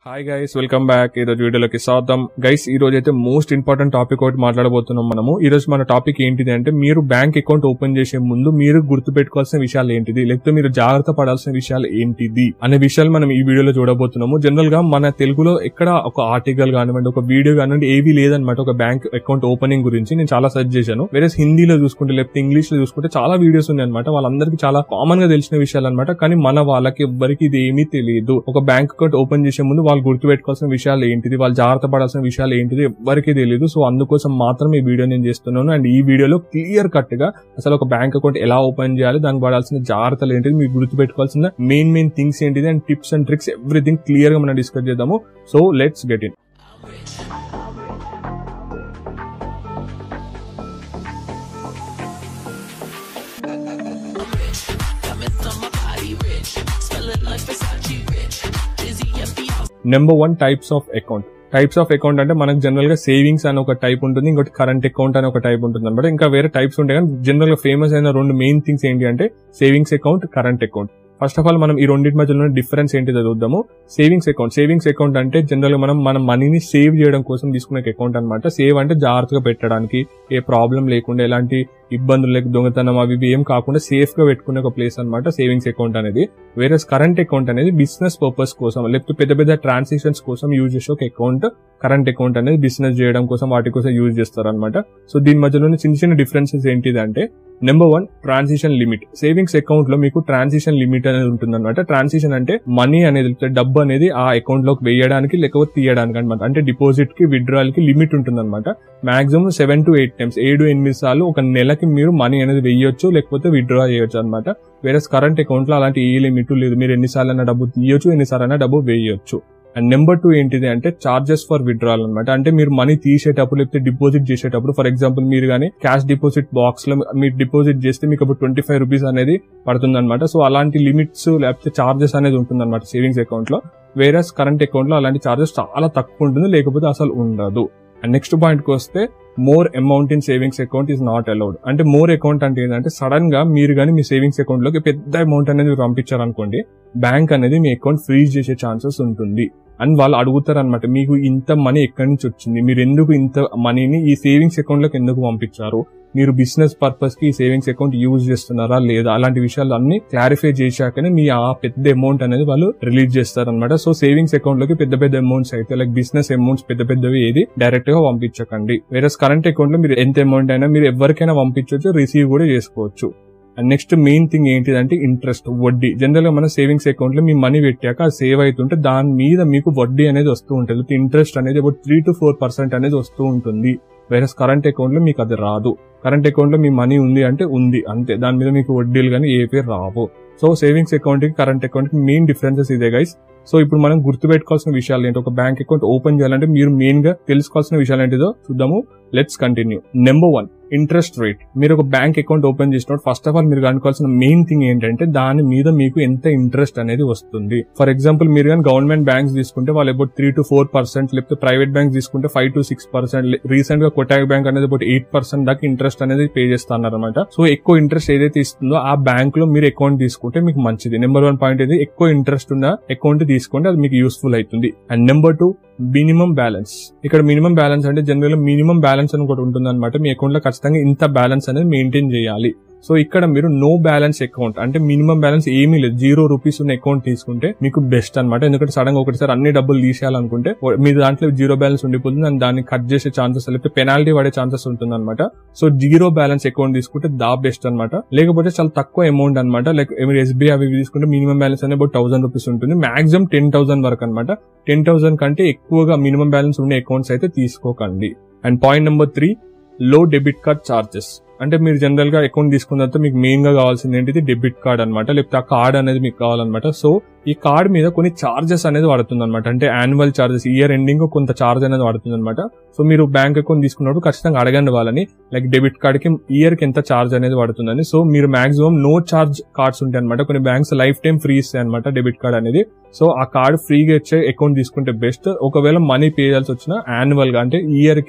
hi guys welcome back ఈ రోజు వీడియోలోకి స్వాగతం గైస్ ఈ రోజు అయితే మోస్ట్ ఇంపార్టెంట్ టాపిక్ ఒకటి మాట్లాడబోతున్నాం మనము ఈ రోజు మన టాపిక్ ఏంటిది అంటే మీరు బ్యాంక్ అకౌంట్ ఓపెన్ చేసే ముందు మీరు గుర్తు పెట్టుకోవాల్సిన విషయాలు ఏంటిది లేకపోతే మీరు జాగ్రత్త పడాల్సిన విషయాలు ఏంటిది అనే విషయాలు మనం ఈ వీడియోలో చూడబోతున్నాము జనరల్ గా మన తెలుగులో ఎక్కడ ఒక ఆర్టికల్ కానివ్వండి ఒక వీడియో కానివ్వండి ఏవి లేదనమాట ఒక బ్యాంక్ అకౌంట్ ఓపెనింగ్ గురించి నేను చాలా సెర్చ్ చేశాను వేరే హిందీలో చూసుకుంటే లేకపోతే ఇంగ్లీష్ లో చూసుకుంటే చాలా వీడియోస్ ఉన్నాయి అనమాట వాళ్ళందరికీ చాలా కామన్ గా తెలిసిన విషయాలు అనమాట కానీ మన వాళ్ళకి ఎవ్వరికి ఇది ఏమీ తెలియదు ఒక బ్యాంక్ అకౌంట్ ఓపెన్ చేసే ముందు వాళ్ళు గుర్తు పెట్టుకోవాల్సిన విషయాలు ఏంటిది వాళ్ళు జాగ్రత్త పడాల్సిన విషయాలు ఏంటిది ఎవ్వరికీ తెలియదు సో అందుకోసం మాత్రం ఈ వీడియో నేను చేస్తున్నాను అండ్ ఈ వీడియోలో క్లియర్ కట్ గా అసలు ఒక బ్యాంక్ అకౌంట్ ఎలా ఓపెన్ చేయాలి దానికి పడాల్సిన జాగ్రత్తలు ఏంటిది మీరు గుర్తు పెట్టుకోవాల్సిన మెయిన్ మెయిన్ థింగ్స్ ఏంటిది and tips and tricks everything clear గా మనం డిస్కస్ చేద్దాము so let's get in number one types of account types of account అంటే మనకు జనరల్ గా సేవింగ్స్ అని ఒక టైప్ ఉంటుంది ఇంకోటి కరెంట్ అకౌంట్ అని ఒక టైప్ ఉంటుంది అనమాట ఇంకా వేరే టైప్స్ ఉంటాయి కానీ జనరల్ గా ఫేమస్ అయిన రెండు మెయిన్ థింగ్స్ ఏంటి అంటే savings account current account first of all మనం ఈ రెండింటి మధ్యలో డిఫరెన్స్ ఏంటి చూద్దాము సేవింగ్స్ అకౌంట్ సేవింగ్స్ అకౌంట్ అంటే జనరల్ గా మనం మన మనీని సేవ్ చేయడం కోసం తీసుకునే అకౌంట్ అనమాట సేవ్ అంటే జాగ్రత్తగా పెట్టడానికి ఏ ప్రాబ్లం లేకుండా ఎలాంటి ఇబ్బందులు లేక దొంగతనం అవి ఇవి ఏం కాకుండా సేఫ్ గా పెట్టుకునే ఒక ప్లేస్ అనమాట సేవింగ్స్ అకౌంట్ అనేది వేరే కరెంట్ అకౌంట్ అనేది బిజినెస్ పర్పస్ కోసం లేకపోతే పెద్ద పెద్ద ట్రాన్సాక్షన్స్ కోసం యూజ్ చేసే ఒక అకౌంట్ కరెంట్ అకౌంట్ అనేది బిజినెస్ చేయడం కోసం వాటి కోసం యూజ్ చేస్తారు అనమాట సో దీని మధ్యలో చిన్న చిన్న డిఫరెన్సెస్ ఏంటిది అంటే number one transition limit savings account లో మీకు ట్రాన్సిషన్ లిమిట్ అనేది ఉంటుంది అనమాట ట్రాన్సిషన్ అంటే మనీ అనేది డబ్బు అనేది ఆ అకౌంట్ లోకి వేయడానికి లేకపోతే తీయడానికి అనమాట అంటే డిపాజిట్ కి విత్డ్రాల్ కి లిమిట్ ఉంటుంది అనమాట maximum seven to eight times ఏడు ఎనిమిది సార్లు ఒక నెలకి మీరు మనీ అనేది వేయొచ్చు లేకపోతే విత్డ్రా చేయొచ్చు అనమాట వేరే కరెంట్ అకౌంట్ లో అలాంటి ఏ లిమిట్ లేదు మీరు ఎన్నిసార్లు అయినా డబ్బు తీయొచ్చు ఎన్నిసార్లు అయినా డబ్బు వేయొచ్చు అండ్ నెంబర్ టూ ఏంటిది అంటే చార్జెస్ ఫర్ విత్డ్రాల్ అనమాట అంటే మీరు మనీ తీసేటప్పుడు లేకపోతే డిపాజిట్ చేసేటప్పుడు ఫర్ ఎగ్జాంపుల్ మీరు కానీ క్యాష్ డిపాజిట్ బాక్స్ లో మీరు డిపాజిట్ చేస్తే మీకు అప్పుడు ట్వంటీ ఫైవ్ రూపీస్ అనేది పడుతుంది అనమాట సో అలాంటి లిమిట్స్ లేకపోతే చార్జెస్ అనేది ఉంటుంది అనమాట సేవింగ్స్ అకౌంట్ లో వేరే కరెంట్ అకౌంట్ లో అలాంటి చార్జెస్ చాలా తక్కువ ఉంటుంది లేకపోతే అసలు ఉండదు అండ్ నెక్స్ట్ పాయింట్ కి వస్తే more amount in savings account is not allowed అంటే మోర్ అకౌంట్ అంటే ఏంటంటే సడన్ గా మీరు కానీ మీ సేవింగ్స్ అకౌంట్ లోకి పెద్ద అమౌంట్ అనేది మీరు పంపించారనుకోండి బ్యాంక్ అనేది మీ అకౌంట్ ఫ్రీజ్ చేసే ఛాన్సెస్ ఉంటుంది అండ్ వాళ్ళు అడుగుతారు అనమాట మీకు ఇంత మనీ ఎక్కడి నుంచి వచ్చింది మీరు ఎందుకు ఇంత మనీని ఈ సేవింగ్స్ అకౌంట్ లోకి ఎందుకు పంపించారు మీరు బిజినెస్ పర్పస్ కి ఈ సేవింగ్స్ అకౌంట్ యూజ్ చేస్తున్నారా లేదా అలాంటి విషయాలు అన్ని క్లారిఫై చేశాకనే మీ ఆ పెద్ద అమౌంట్ అనేది వాళ్ళు రిలీజ్ చేస్తారనమాట సో సేవింగ్స్ అకౌంట్ లోకి పెద్ద పెద్ద అమౌంట్స్ అయితే లైక్ బిజినెస్ అమౌంట్స్ పెద్ద పెద్దవి ఏది డైరెక్ట్ గా పంపించకండి వేరే కరెంట్ అకౌంట్ లో మీరు ఎంత అమౌంట్ అయినా మీరు ఎవరికైనా పంపించవచ్చు రిసీవ్ కూడా చేసుకోవచ్చు అండ్ నెక్స్ట్ మెయిన్ థింగ్ ఏంటిదంటే ఇంట్రెస్ట్ వడ్డీ జనరల్ గా మన సేవింగ్స్ అకౌంట్ లో మీ మనీ పెట్టాక అది సేవ్ అవుతుంటే దాని మీద మీకు వడ్డీ అనేది వస్తూ ఉంటుంది ఇంట్రెస్ట్ అనేది about three to four percent అనేది వస్తూ ఉంటుంది వేరే కరెంట్ అకౌంట్ లో మీకు అది రాదు కరెంట్ అకౌంట్ లో మీ మనీ ఉంది అంటే ఉంది అంతే దాని మీద మీకు వడ్డీలు కానీ ఏ పేరు రావు సో సేవింగ్స్ అకౌంట్ కి కరెంట్ అకౌంట్ కి మెయిన్ డిఫరెన్సెస్ ఇదే గైస్ సో ఇప్పుడు మనం గుర్తుపెట్టుకోవాల్సిన విషయాలు ఏంటి ఒక బ్యాంక్ అకౌంట్ ఓపెన్ చేయాలంటే మీరు మెయిన్ గా తెలుసుకోవాల్సిన విషయాలు ఏంటిదో చూద్దాము let's continue number one interest rate మీరు ఒక బ్యాంక్ అకౌంట్ ఓపెన్ చేసినప్పుడు ఫస్ట్ ఆఫ్ ఆల్ మీరు కనుకోవాల్సిన మెయిన్ థింగ్ ఏంటంటే దాని మీద మీకు ఎంత ఇంట్రెస్ట్ అనేది వస్తుంది ఫర్ ఎగ్జాంపుల్ మీరు కానీ గవర్నమెంట్ బ్యాంక్స్ తీసుకుంటే వాళ్ళు about three to four percent లేకపోతే ప్రైవేట్ బ్యాంక్స్ తీసుకుంటే five to six percent recent గా కొటాక్ బ్యాంక్ అనేది అబౌట్ ఎయిట్ పర్సెంట్ దాకా ఇంట్రెస్ట్ అనేది పే చేస్తున్నారు అనమాట సో ఎక్కువ ఇంట్రెస్ట్ ఏదైతే ఇస్తుందో ఆ బ్యాంక్ లో మీరు అకౌంట్ తీసుకుంటే మీకు మంచిది నెంబర్ వన్ పాయింట్ ఇది ఎక్కువ ఇంట్రెస్ట్ ఉన్న అకౌంట్ తీసుకుంటే అది మీకు యూస్ఫుల్ అవుతుంది and number two minimum balance ఇక్కడ మినిమం బ్యాలెన్స్ అంటే జనరల్ మినిమం బ్యాలెన్స్ అని ఒకటి ఉంటుంది అనమాట మీ అకౌంట్ లో ఖచ్చితంగా ఇంత బ్యాలెన్స్ అనేది మెయింటైన్ చేయాలి సో ఇక్కడ మీరు నో బ్యాలెన్స్ అకౌంట్ అంటే మినిమం బ్యాలెన్స్ ఏమీ లేదు జీరో రూపీస్ ఉన్న అకౌంట్ తీసుకుంటే మీకు బెస్ట్ అనమాట ఎందుకంటే సడన్ గా ఒకటిసారి అన్ని డబ్బులు తీసేయాలనుకుంటే మీ దాంట్లో జీరో బ్యాలెన్స్ ఉండిపోతుంది అండ్ దాన్ని కట్ చేసే ఛాన్సెస్ లేకపోతే పెనాల్టీ పడే ఛాన్సెస్ ఉంటుంది అనమాట సో జీరో బ్యాలెన్స్ అకౌంట్ తీసుకుంటే దా బెస్ట్ అనమాట లేకపోతే చాలా తక్కువ అమౌంట్ అనమాట లైక్ మీరు ఎస్బీఐ అవి తీసుకుంటే మినిమం బ్యాలెన్స్ అనేది అబౌట్ థౌసండ్ రూపీస్ ఉంటుంది మాక్సిమం టెన్ థౌసండ్ వరకు అనమాట టెన్ థౌసండ్ కంటే ఎక్కువగా మినిమం బ్యాలెన్స్ ఉండే అకౌంట్స్ అయితే తీసుకోకండి అండ్ పాయింట్ నెంబర్ త్రీ లో డెబిట్ కార్డ్ చార్జెస్ అంటే మీరు జనరల్ గా అకౌంట్ తీసుకున్న తర్వాత మీకు మెయిన్ గా కావాల్సింది ఏంటిది డెబిట్ కార్డ్ అనమాట లేకపోతే ఆ కార్డ్ అనేది మీకు కావాలన్నమాట సో ఈ కార్డ్ మీద కొన్ని చార్జెస్ అనేది పడుతుంది అనమాట అంటే యాన్యువల్ చార్జెస్ ఇయర్ ఎండింగ్ కొంత చార్జ్ అనేది పడుతుంది అనమాట సో మీరు బ్యాంక్ అకౌంట్ తీసుకున్నప్పుడు ఖచ్చితంగా అడగండి వాళ్ళని లైక్ డెబిట్ కార్డ్ కి ఇయర్ కి ఎంత చార్జ్ అనేది పడుతుందని సో మీరు మాక్సిమం నో చార్జ్ కార్డ్స్ ఉంటాయి అనమాట కొన్ని బ్యాంక్స్ లైఫ్ టైం ఫ్రీ ఇస్తాయి అనమాట డెబిట్ కార్డ్ అనేది సో ఆ కార్డ్ ఫ్రీగా ఇచ్చే అకౌంట్ తీసుకుంటే బెస్ట్ ఒకవేళ మనీ పే చేయాల్సి వచ్చిన యాన్యువల్ గా అంటే ఇయర్ కి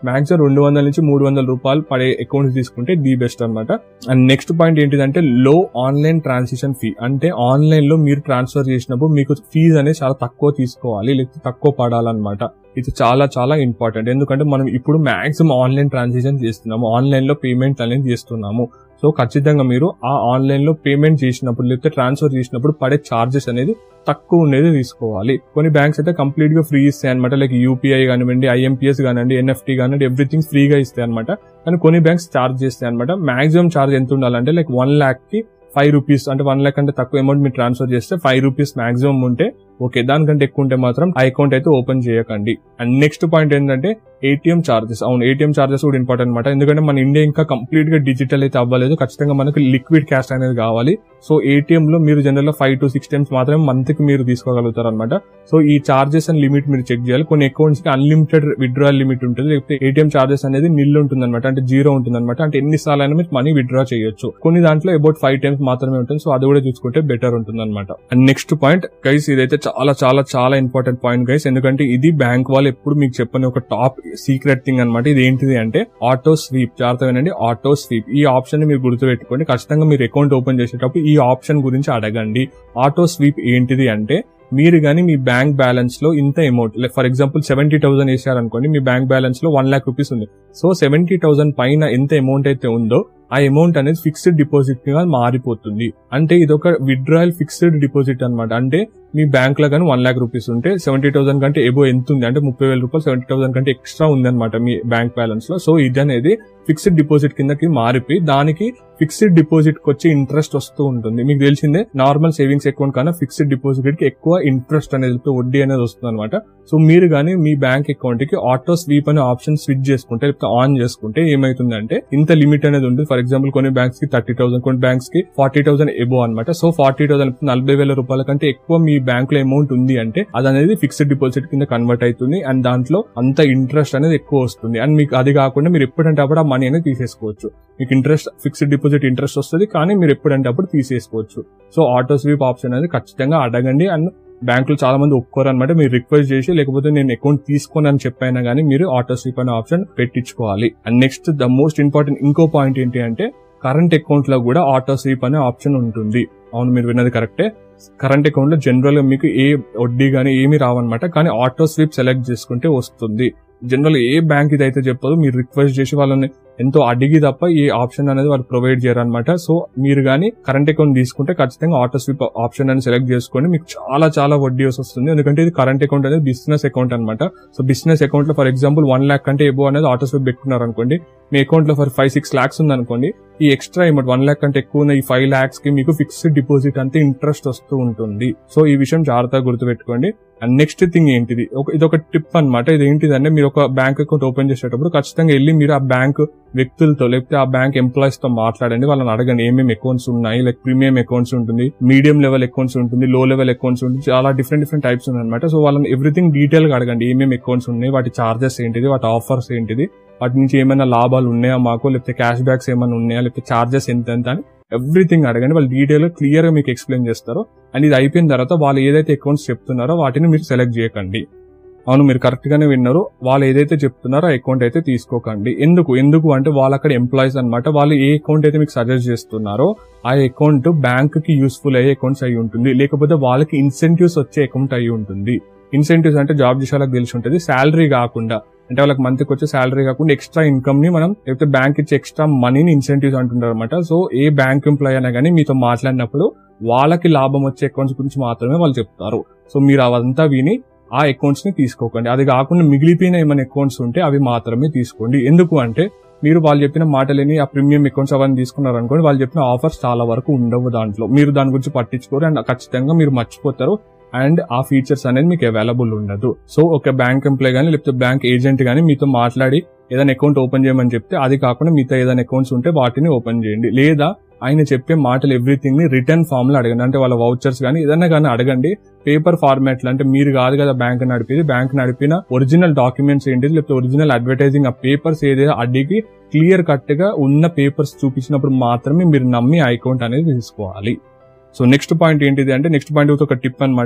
మాక్సిమం రెండు వందల నుంచి మూడు వందల రూపాయలు పడే అకౌంట్స్ తీసుకుంటే ది బెస్ట్ అనమాట అండ్ నెక్స్ట్ పాయింట్ ఏంటిదంటే లో ఆన్లైన్ ట్రాన్సాక్షన్ ఫీ అంటే ఆన్లైన్ లో మీరు ట్రాన్స్ఫర్ చేసినప్పుడు మీకు ఫీజు అనేది చాలా తక్కువ తీసుకోవాలి లేకపోతే తక్కువ పడాలన్నమాట ఇది చాలా చాలా ఇంపార్టెంట్ ఎందుకంటే మనం ఇప్పుడు మాక్సిమం ఆన్లైన్ ట్రాన్సాక్షన్ చేస్తున్నాము ఆన్లైన్ లో పేమెంట్ అనేది చేస్తున్నాము సో ఖచ్చితంగా మీరు ఆ ఆన్లైన్ లో పేమెంట్ చేసినప్పుడు లేకపోతే ట్రాన్స్ఫర్ చేసినప్పుడు పడే చార్జెస్ అనేది తక్కువ ఉండేది తీసుకోవాలి కొన్ని బ్యాంక్స్ అయితే కంప్లీట్ గా ఫ్రీ ఇస్తాయి అనమాట లైక్ యూపీఐ కానివ్వండి ఐఎంపీఎస్ కానివ్వండి ఎన్ఎఫ్టీ కానివ్వండి ఎవ్రీథింగ్ ఫ్రీగా ఇస్తాయి అనమాట కానీ కొన్ని బ్యాంక్స్ చార్జ్ చేస్తాయి అనమాట మాక్సిమం చార్జ్ ఎంత ఉండాలంటే లైక్ వన్ ల్యాక్ కి ఫైవ్ రూపీస్ అంటే వన్ ల్యాక్ అంటే తక్కువ అమౌంట్ మీరు ట్రాన్స్ఫర్ చేస్తే ఫైవ్ రూపీస్ మాక్సిమం ఉంటే ఓకే దానికంటే ఎక్కువ ఉంటే మాత్రం ఆ అకౌంట్ అయితే ఓపెన్ చేయకండి అండ్ నెక్స్ట్ పాయింట్ ఏంటంటే ఏటీఎం చార్జెస్ అవును ఏటీఎం చార్జెస్ కూడా ఇంపార్టెంట్ అనమాట ఎందుకంటే మన ఇండియా ఇంకా కంప్లీట్ గా డిజిటల్ అయితే అవ్వలేదు ఖచ్చితంగా మనకు లిక్విడ్ క్యాష్ అనేది కావాలి సో ఏటీఎం లో మీరు జనరల్ గా ఫైవ్ టు సిక్స్ టైమ్స్ మాత్రమే మంత్ కి మీరు తీసుకోగలుగుతారు అనమాట సో ఈ చార్జెస్ అండ్ లిమిట్ మీరు చెక్ చేయాలి కొన్ని అకౌంట్స్ కి అన్లిమిటెడ్ విత్డ్రాయల్ లిమిట్ ఉంటుంది లేకపోతే ఏటీఎం చార్జెస్ అనేది నిల్ ఉంటుంది అనమాట అంటే జీరో ఉంటుంది అనమాట అంటే ఎన్ని సార్లు అయినా మీరు మనీ విత్డ్రా చేయొచ్చు కొన్ని దాంట్లో అబౌట్ ఫైవ్ టైమ్స్ మాత్రమే ఉంటుంది సో అది కూడా చూసుకుంటే బెటర్ ఉంటుంది అనమాట అండ్ నెక్స్ట్ పాయింట్ గైస్ ఇదైతే చాలా చాలా చాలా ఇంపార్టెంట్ పాయింట్ గైస్ ఎందుకంటే ఇది బ్యాంక్ వాళ్ళు ఎప్పుడు మీకు చెప్పని ఒక టాప్ సీక్రెట్ థింగ్ అనమాట ఇది ఏంటిది అంటే ఆటో స్వీప్ జాగ్రత్త వినండి ఆటో స్వీప్ ఈ ఆప్షన్ ని మీరు గుర్తుపెట్టుకోండి ఖచ్చితంగా మీరు అకౌంట్ ఓపెన్ చేసేటప్పుడు ఈ ఆప్షన్ గురించి అడగండి ఆటో స్వీప్ ఏంటిది అంటే మీరు కానీ మీ బ్యాంక్ బ్యాలెన్స్ లో ఇంత amount for example seventy thousand వేసారనుకోండి మీ బ్యాంక్ బ్యాలెన్స్ లో వన్ లాక్ రూపీస్ ఉంది సో సెవెంటీ థౌసండ్ పైన ఎంత అమౌంట్ అయితే ఉందో ఆ అమౌంట్ అనేది ఫిక్స్డ్ డిపాజిట్ గా మారిపోతుంది అంటే ఇది ఒక విత్డ్రాయల్ ఫిక్స్డ్ డిపాజిట్ అనమాట అంటే మీ బ్యాంక్ లో కానీ వన్ లాక్ రూపీస్ ఉంటే సెవెంటీ థౌసండ్ కంటే ఎబో ఎంత ఉంది అంటే ముప్పై వేల రూపాయలు సెవెంటీ థౌసండ్ కంటే ఎక్స్ట్రా ఉంది అనమాట మీ బ్యాంక్ బ్యాలెన్స్ లో సో ఇది అనేది ఫిక్స్డ్ డిపాజిట్ కిందకి మారిపోయి దానికి ఫిక్స్డ్ డిపాజిట్ కి వచ్చే ఇంట్రెస్ట్ వస్తూ ఉంటుంది మీకు తెలిసిందే నార్మల్ సేవింగ్స్ అకౌంట్ కన్నా ఫిక్స్డ్ డిపాజిట్ కి ఎక్కువ ఇంట్రెస్ట్ అనేది వడ్డీ అనేది వస్తుంది అనమాట సో మీరు కానీ మీ బ్యాంక్ అకౌంట్ కి ఆటో స్వీప్ అనే ఆప్షన్ స్విచ్ చేసుకుంటే లేకపోతే ఆన్ చేసుకుంటే ఏమైతుందంటే ఇంత లిమిట్ అనేది ఉంటుంది ఫర్ ఎగ్జాంపుల్ కొన్ని బ్యాంక్స్ కి థర్టీ థౌసండ్ కొన్ని బ్యాంక్స్ కి ఫార్టీ థౌసండ్ ఎబో అనమాట సో ఫార్టీ థౌసండ్ నలభై వేల రూపాయల కంటే ఎక్కువ మీ బ్యాంక్ లో అమౌంట్ ఉంది అంటే అది అనేది ఫిక్స్డ్ డిపాజిట్ కింద కన్వర్ట్ అవుతుంది అండ్ దాంట్లో అంత ఇంట్రెస్ట్ అనేది ఎక్కువ వస్తుంది అండ్ మీకు అది కాకుండా మీరు ఎప్పుడంటే అప్పుడు ఆ మనీ అనేది తీసేసుకోవచ్చు మీకు ఇంట్రెస్ట్ ఫిక్స్డ్ డిపాజిట్ ఇంట్రెస్ట్ వస్తుంది కానీ మీరు ఎప్పుడంటే అప్పుడు తీసేసుకోవచ్చు సో ఆటో స్వీప్ ఆప్షన్ అనేది ఖచ్చితంగా అడగండి అండ్ బ్యాంకులు చాలా మంది ఒప్పుకోరు అనమాట మీరు రిక్వెస్ట్ చేసి లేకపోతే నేను అకౌంట్ తీసుకోను అని చెప్పైనా కానీ మీరు ఆటో స్వీప్ అనే ఆప్షన్ పెట్టించుకోవాలి and next the most important ఇంకో పాయింట్ ఏంటి అంటే కరెంట్ అకౌంట్ లో కూడా ఆటో స్వీప్ అనే ఆప్షన్ ఉంటుంది అవును మీరు విన్నది కరెక్టే కరెంట్ అకౌంట్ లో జనరల్ గా మీకు ఏ వడ్డీ గానీ ఏమి రావన్నమాట కానీ ఆటో స్వీప్ సెలెక్ట్ చేసుకుంటే వస్తుంది జనరల్ ఏ బ్యాంక్ ఇదైతే చెప్పదు మీరు రిక్వెస్ట్ చేసి వాళ్ళని ఎంతో అడిగి తప్ప ఈ ఆప్షన్ అనేది వాళ్ళు ప్రొవైడ్ చేయరనమాట సో మీరు కానీ కరెంట్ అకౌంట్ తీసుకుంటే ఖచ్చితంగా ఆటో స్వీప్ ఆప్షన్ అని సెలెక్ట్ చేసుకోండి మీకు చాలా చాలా వడ్డీ వస్తుంది ఎందుకంటే ఇది కరెంట్ అకౌంట్ అనేది బిజినెస్ అకౌంట్ అనమాట సో బిజినెస్ అకౌంట్ లో ఫర్ ఎగ్జాంపుల్ వన్ ల్యాక్ కంటే ఎబో అనేది ఆటో స్వీప్ పెట్టుకున్నారు అనుకోండి మీ అకౌంట్ లో ఫర్ ఫైవ్ సిక్స్ లాక్స్ ఉంది అనుకోండి ఈ ఎక్స్ట్రా అమౌంట్ వన్ ల్యాక్ కంటే ఎక్కువ ఉన్న ఈ ఫైవ్ లాక్స్ కి మీకు ఫిక్స్డ్ డిపాజిట్ అంతే ఇంట్రెస్ట్ వస్తూ ఉంటుంది సో ఈ విషయం జాగ్రత్తగా గుర్తుపెట్టుకోండి అండ్ నెక్స్ట్ థింగ్ ఏంటిది ఒక ఇది ఒక టిప్ అనమాట ఇది ఏంటిదంటే మీరు ఒక బ్యాంక్ అకౌంట్ ఓపెన్ చేసేటప్పుడు ఖచ్చితంగా వెళ్ళి మీరు ఆ బ్యాంక్ వ్యక్తులతో లేకపోతే ఆ బ్యాంక్ ఎంప్లాయీస్ తో మాట్లాడండి వాళ్ళని అడగండి ఏమేమి అకౌంట్స్ ఉన్నాయి లైక్ ప్రీమియం అకౌంట్స్ ఉంటుంది మీడియం లెవెల్ అకౌంట్స్ ఉంటుంది లో లెవెల్ అకౌంట్స్ ఉంటుంది చాలా డిఫరెంట్ డిఫరెంట్ టైప్స్ ఉన్నాయి అనమాట సో వాళ్ళని ఎవ్రీథింగ్ డీటెయిల్ గా అడగండి ఏమేమి అకౌంట్స్ ఉన్నాయి వాటి చార్జెస్ ఏంటిది వాటి ఆఫర్స్ ఏంటిది వాటి నుంచి ఏమైనా లాభాలు ఉన్నాయా మాకు లేకపోతే క్యాష్ బ్యాక్స్ ఏమైనా ఉన్నాయా లేకపోతే చార్జెస్ ఎంత ఎంత అని ఎవ్రీథింగ్ అడగండి వాళ్ళు డీటెయిల్ క్లియర్ గా మీకు ఎక్స్ప్లెయిన్ చేస్తారు అండ్ ఇది అయిపోయిన తర్వాత వాళ్ళు ఏదైతే అకౌంట్స్ చెప్తున్నారో వాటిని మీరు సెలెక్ట్ చేయకండి అవును మీరు కరెక్ట్ గానే విన్నారు వాళ్ళు ఏదైతే చెప్తున్నారో ఆ అకౌంట్ అయితే తీసుకోకండి ఎందుకు ఎందుకు అంటే వాళ్ళు అక్కడ ఎంప్లాయీస్ అనమాట వాళ్ళు ఏ అకౌంట్ అయితే మీకు సజెస్ట్ చేస్తున్నారో ఆ అకౌంట్ బ్యాంక్ కి యూస్ఫుల్ అయ్యే అకౌంట్స్ అయి ఉంటుంది లేకపోతే వాళ్ళకి ఇన్సెంటివ్స్ వచ్చే అకౌంట్ అయి ఉంటుంది ఇన్సెంటివ్స్ అంటే జాబ్ చేసే వాళ్ళకి తెలిసి ఉంటుంది శాలరీ కాకుండా అంటే వాళ్ళకి మంత్కి వచ్చే శాలరీ కాకుండా ఎక్స్ట్రా ఇన్కమ్ ని మనం లేకపోతే బ్యాంక్ ఇచ్చే ఎక్స్ట్రా మనీని ఇన్సెంటివ్స్ అంటుంటారు అనమాట సో ఏ బ్యాంక్ ఎంప్లాయ్ అయినా కానీ మీతో మాట్లాడినప్పుడు వాళ్ళకి లాభం వచ్చే అకౌంట్స్ గురించి మాత్రమే వాళ్ళు చెప్తారు సో మీరు అవంతా విని ఆ అకౌంట్స్ ని తీసుకోకండి అది కాకుండా మిగిలిపోయిన ఏమైనా అకౌంట్స్ ఉంటే అవి మాత్రమే తీసుకోండి ఎందుకు అంటే మీరు వాళ్ళు చెప్పిన మాటలని ఆ ప్రీమియం అకౌంట్స్ అవన్నీ తీసుకున్నారు అనుకోండి వాళ్ళు చెప్పిన ఆఫర్స్ చాలా వరకు ఉండవు దాంట్లో మీరు దాని గురించి పట్టించుకోరు అండ్ ఖచ్చితంగా మీరు మర్చిపోతారు అండ్ ఆ ఫీచర్స్ అనేది మీకు అవైలబుల్ ఉండదు సో ఒక బ్యాంక్ ఎంప్లాయ్ గానీ లేకపోతే బ్యాంక్ ఏజెంట్ గానీ మీతో మాట్లాడి ఏదైనా అకౌంట్ ఓపెన్ చేయమని చెప్తే అది కాకుండా మిగతా ఏదైనా అకౌంట్స్ ఉంటే వాటిని ఓపెన్ చేయండి లేదా ఆయన చెప్పే మాటలు ఎవ్రీథింగ్ ని రిటర్న్ ఫామ్ లో అడగండి అంటే వాళ్ళ వౌచర్స్ కానీ ఏదైనా కానీ అడగండి పేపర్ ఫార్మాట్ లో అంటే మీరు కాదు కదా బ్యాంక్ నడిపేది బ్యాంక్ నడిపిన ఒరిజినల్ డాక్యుమెంట్స్ ఏంటి లేకపోతే ఒరిజినల్ అడ్వర్టైజింగ్ ఆ పేపర్స్ ఏదైనా అడిగి క్లియర్ కట్ గా ఉన్న పేపర్స్ చూపించినప్పుడు మాత్రమే మీరు నమ్మి ఆ అకౌంట్ అనేది తీసుకోవాలి సో నెక్స్ట్ పాయింట్ ఏంటిది అంటే నెక్స్ట్ పాయింట్ ఒక టిప్ అనమాట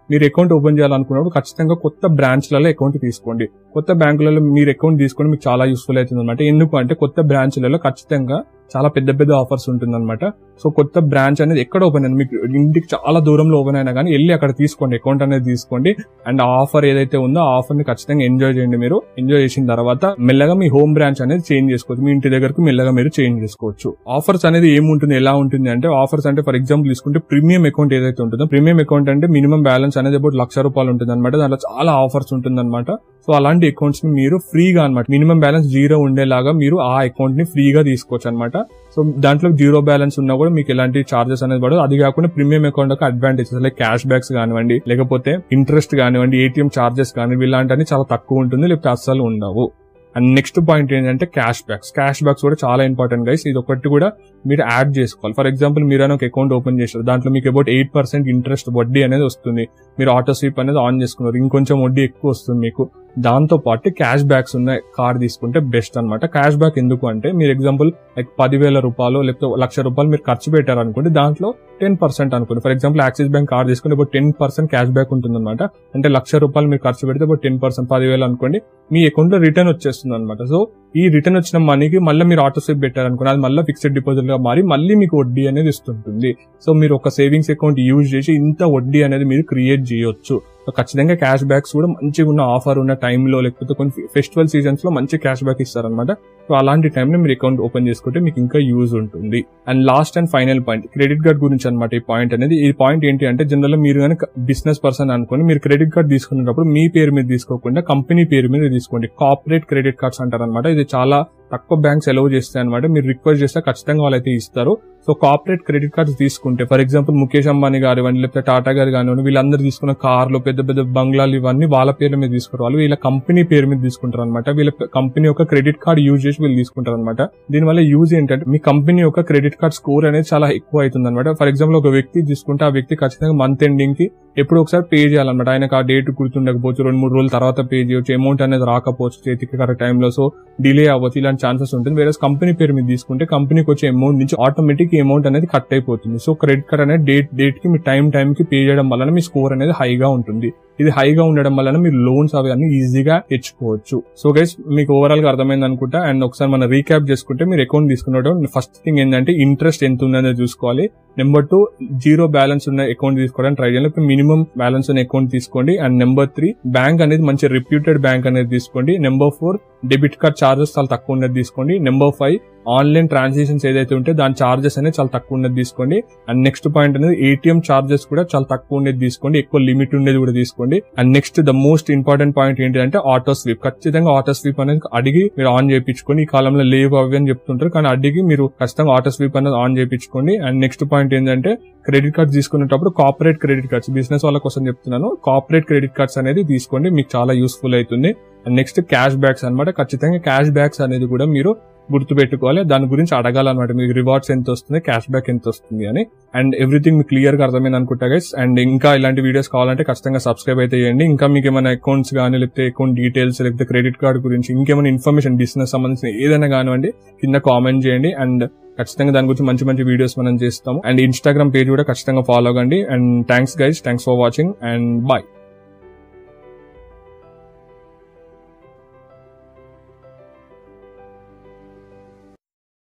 మీరు అకౌంట్ ఓపెన్ చేయాలనుకున్నప్పుడు ఖచ్చితంగా కొత్త బ్రాంచ్లలో అకౌంట్ తీసుకోండి కొత్త బ్యాంకులలో మీరు అకౌంట్ తీసుకొని మీకు చాలా యూస్ఫుల్ అవుతుంది అనమాట ఎందుకు అంటే కొత్త బ్రాంచ్లలో ఖచ్చితంగా చాలా పెద్ద పెద్ద ఆఫర్స్ ఉంటుందన్నమాట సో కొత్త బ్రాంచ్ అనేది ఎక్కడ ఓపెన్ అయింది మీకు ఇంటికి చాలా దూరంలో ఓపెన్ అయినా కానీ వెళ్ళి అక్కడ తీసుకోండి అకౌంట్ అనేది తీసుకోండి అండ్ ఆ ఆఫర్ ఏదైతే ఉందో ఆ ఆఫర్ ని ఖచ్చితంగా ఎంజాయ్ చేయండి మీరు ఎంజాయ్ చేసిన తర్వాత మెల్లగా మీ హోమ్ బ్రాంచ్ అనేది చేంజ్ చేసుకోవచ్చు మీ ఇంటి దగ్గరకు మెల్లగా మీరు చేంజ్ చేసుకోవచ్చు ఆఫర్స్ అనేది ఏముంటుంది ఎలా ఉంటుంది అంటే ఆఫర్స్ అంటే ఫర్ ఎగ్జాంపుల్ తీసుకుంటే ప్రీమియం అకౌంట్ ఏదైతే ఉంటుందో ప్రీమియం అకౌంట్ అంటే మినిమం బ్యాలెన్స్ అనేది అబౌట్ లక్ష రూపాయలు ఉంటుంది అనమాట దాంట్లో చాలా ఆఫర్స్ ఉంటుంది సో అలాంటి అకౌంట్స్ ని మీరు ఫ్రీగా అనమాట మినిమం బ్యాలెన్స్ జీరో ఉండేలాగా మీరు ఆ అకౌంట్ ని ఫ్రీగా తీసుకోవచ్చు అనమాట సో దాంట్లో జీరో బ్యాలెన్స్ ఉన్నా కూడా మీకు ఎలాంటి చార్జెస్ అనేది పడదు అది కాకుండా ప్రీమియం అకౌంట్ యొక్క అడ్వాంటేజెస్ లైక్ క్యాష్ బ్యాక్స్ కానివ్వండి లేకపోతే ఇంట్రెస్ట్ కానివ్వండి ఏటీఎం చార్జెస్ కానివ్వండి ఇలాంటివన్నీ చాలా తక్కువ ఉంటుంది లేకపోతే అస్సలు ఉండవు అండ్ నెక్స్ట్ పాయింట్ ఏంటంటే క్యాష్ బ్యాక్స్ క్యాష్ బ్యాక్స్ కూడా చాలా ఇంపార్టెంట్ గైస్ ఇది ఒకటి కూడా మీరు యాడ్ చేసుకోవాలి ఫర్ ఎగ్జాంపుల్ మీరు ఒక అకౌంట్ ఓపెన్ చేశారు దాంట్లో మీకు అబౌట్ ఎయిట్ పర్సెంట్ ఇంట్రెస్ట్ వడ్డీ అనేది వస్తుంది మీరు ఆటో స్వీప్ అనేది ఆన్ చేసుకున్నారు ఇంకొంచెం వడ్డీ ఎక్కువ వస్తుంది మీకు దాంతో పాటు క్యాష్ బ్యాక్స్ ఉన్న కార్ తీసుకుంటే బెస్ట్ అనమాట క్యాష్ బ్యాక్ ఎందుకు అంటే మీరు ఎగ్జాంపుల్ లైక్ పదివేల రూపాయలు లేకపోతే లక్ష రూపాయలు మీరు ఖర్చు పెట్టారు అనుకోండి దాంట్లో టెన్ పర్సెంట్ అనుకోండి for example Axis bank car తీసుకుంటే ఇప్పుడు టెన్ పర్సెంట్ క్యాష్ బ్యాక్ ఉంటుందన్నమాట అంటే లక్ష రూపాయలు మీరు ఖర్చు పెడితే ఇప్పుడు టెన్ పర్సెంట్ పదివేలు అనుకోండి మీ అకౌంట్ లో రిటర్న్ వచ్చేస్తుంది అనమాట సో ఈ రిటర్న్ వచ్చిన మనీకి మళ్ళీ మీరు ఆటో స్వీప్ పెట్టారనుకోండి అది మళ్ళీ ఫిక్స్డ్ డిపాజిట్ గా మారి మళ్ళీ మీకు వడ్డీ అనేది ఇస్తుంటుంది సో మీరు ఒక సేవింగ్స్ అకౌంట్ యూజ్ చేసి ఇంత వడ్డీ అనేది మీరు క్రియేట్ చేయొచ్చు సో ఖచ్చితంగా క్యాష్ బ్యాక్స్ కూడా మంచిగా ఉన్న ఆఫర్ ఉన్న టైంలో లేకపోతే కొన్ని ఫెస్టివల్ సీజన్స్ లో మంచి క్యాష్ బ్యాక్ ఇస్తారనమాట సో అలాంటి టైంలో మీరు అకౌంట్ ఓపెన్ చేసుకుంటే మీకు ఇంకా యూజ్ ఉంటుంది and last and final point credit card గురించి అనమాట ఈ పాయింట్ అనేది ఈ పాయింట్ ఏంటి అంటే జనరల్ గా మీరు కనుక బిజినెస్ పర్సన్ అనుకోని మీరు క్రెడిట్ కార్డ్ తీసుకునేటప్పుడు మీ పేరు మీద తీసుకోకుండా కంపెనీ పేరు మీద తీసుకోండి కార్పొరేట్ క్రెడిట్ కార్డ్స్ అంటారనమాట ఇది చాలా తక్కువ బ్యాంక్స్ ఎలవ్ చేస్తాయి అనమాట మీరు రిక్వెస్ట్ చేస్తే ఖచ్చితంగా వాళ్ళైతే ఇస్తారు సో కార్పొరేట్ క్రెడిట్ కార్డ్స్ తీసుకుంటే ఫర్ ఎగ్జాంపుల్ ముఖేష్ అంబానీ గారు ఇవ్వండి లేకపోతే టాటా గారు కానివ్వండి వీళ్ళందరూ తీసుకున్న కార్లు పెద్ద పెద్ద బంగ్లాలు ఇవన్నీ వాళ్ళ పేర్ల మీద తీసుకుంటారు వాళ్ళు వీళ్ళ కంపెనీ పేరు మీద తీసుకుంటారు అనమాట వీళ్ళ కంపెనీ యొక్క క్రెడిట్ కార్డ్ యూజ్ చేసి వీళ్ళు తీసుకుంటారు అనమాట దీనివల్ల యూజ్ ఏంటంటే మీ కంపెనీ యొక్క క్రెడిట్ కార్డ్ స్కోర్ అనేది చాలా ఎక్కువ అవుతుంది అనమాట ఫర్ ఎగ్జాంపుల్ ఒక వ్యక్తి తీసుకుంటే ఆ వ్యక్తి ఖచ్చితంగా మంత్ ఎండింగ్ కి ఎప్పుడు ఒకసారి పే చేయాలన్నమాట ఆయనకు ఆ డేట్ గుర్తుండకపోవచ్చు రెండు మూడు రోజుల తర్వాత పే చేయొచ్చు అమౌంట్ అనేది రాకపోవచ్చు చేతికి కరెక్ట్ టైంలో సో డిలే అవ్వచ్చు ఇలాంటి ఛాన్సెస్ ఉంటుంది వేరే కంపెనీ పేరు మీద తీసుకుంటే కంపెనీకి వచ్చే అమౌంట్ నుంచి ఆటోమేటిక్ అమౌంట్ అనేది కట్ అయిపోతుంది సో క్రెడిట్ కార్డ్ అనేది డేట్ డేట్ కి మీ టైం టైం కి పే చేయడం వలన మీ స్కోర్ అనేది హైగా ఉంటుంది ఇది హైగా ఉండడం వలన మీరు లోన్స్ అవి అన్ని ఈజీగా తెచ్చుకోవచ్చు సో గైస్ మీకు ఓవరాల్ గా అర్థమైంది అనుకుంటా అండ్ ఒకసారి మనం రీక్యాప్ చేసుకుంటే మీరు అకౌంట్ తీసుకున్నప్పుడు ఫస్ట్ థింగ్ ఏంటంటే ఇంట్రెస్ట్ ఎంత ఉందనేది చూసుకోవాలి నెంబర్ టూ జీరో బ్యాలెన్స్ ఉన్న అకౌంట్ తీసుకోవడానికి ట్రై చేయాలి మినిమం బ్యాలెన్స్ ఉన్న అకౌంట్ తీసుకోండి అండ్ నెంబర్ త్రీ బ్యాంక్ అనేది మంచి రిప్యూటెడ్ బ్యాంక్ అనేది తీసుకోండి number four debit card charges చాలా తక్కువ ఉన్నది తీసుకోండి నెంబర్ ఫైవ్ ఆన్లైన్ ట్రాన్సాక్షన్స్ ఏదైతే ఉంటే దాని చార్జెస్ అనేది చాలా తక్కువ ఉన్నది తీసుకోండి అండ్ నెక్స్ట్ పాయింట్ అనేది ఏటీఎం చార్జెస్ కూడా చాలా తక్కువ ఉండేది తీసుకోండి ఎక్కువ లిమిట్ ఉండేది కూడా తీసుకోండి and next the most important point ఏంటంటే ఆటో స్వీప్ ఖచ్చితంగా ఆటో స్వీప్ అనేది అడిగి మీరు ఆన్ చేయించుకోండి ఈ కాలంలో లేవు అవి అని చెప్తుంటారు కానీ అడిగి మీరు ఖచ్చితంగా ఆటో స్వీప్ అనేది ఆన్ చేయించుకోండి అండ్ నెక్స్ట్ పాయింట్ ఏంటంటే క్రెడిట్ కార్డ్ తీసుకునేటప్పుడు కార్పొరేట్ క్రెడిట్ కార్డ్స్ బిజినెస్ వాళ్ళ కోసం చెప్తున్నాను కార్పొరేట్ క్రెడిట్ కార్డ్స్ అనేది తీసుకోండి మీకు చాలా యూస్ఫుల్ అవుతుంది అండ్ నెక్స్ట్ క్యాష్ బ్యాక్స్ అనమాట ఖచ్చితంగా క్యాష్ బ్యాక్స్ అనేది కూడా మీరు గుర్తు పెట్టుకోవాలి దాని గురించి అడగాలన్నమాట మీకు రివార్డ్స్ ఎంత వస్తుంది క్యాష్ బ్యాక్ ఎంత వస్తుంది అని అండ్ ఎవ్రీథింగ్ మీకు క్లియర్ గా అర్థమైంది అనుకుంటా గైస్ అండ్ ఇంకా ఇలాంటి వీడియోస్ కావాలంటే ఖచ్చితంగా సబ్స్క్రైబ్ అయితే చేయండి ఇంకా మీకు ఏమైనా అకౌంట్స్ కానీ లేకపోతే అకౌంట్ డీటెయిల్స్ లేకపోతే క్రెడిట్ కార్డ్ గురించి ఇంకేమైనా ఇన్ఫర్మేషన్ బిజినెస్ సంబంధించిన ఏదైనా కానివ్వండి కింద కామెంట్ చేయండి అండ్ ఖచ్చితంగా దాని గురించి మంచి మంచి వీడియోస్ మనం చేస్తాము అండ్ ఇన్స్టాగ్రామ్ పేజ్ కూడా ఖచ్చితంగా ఫాలో అవ్వండి and thanks guys thanks for watching and bye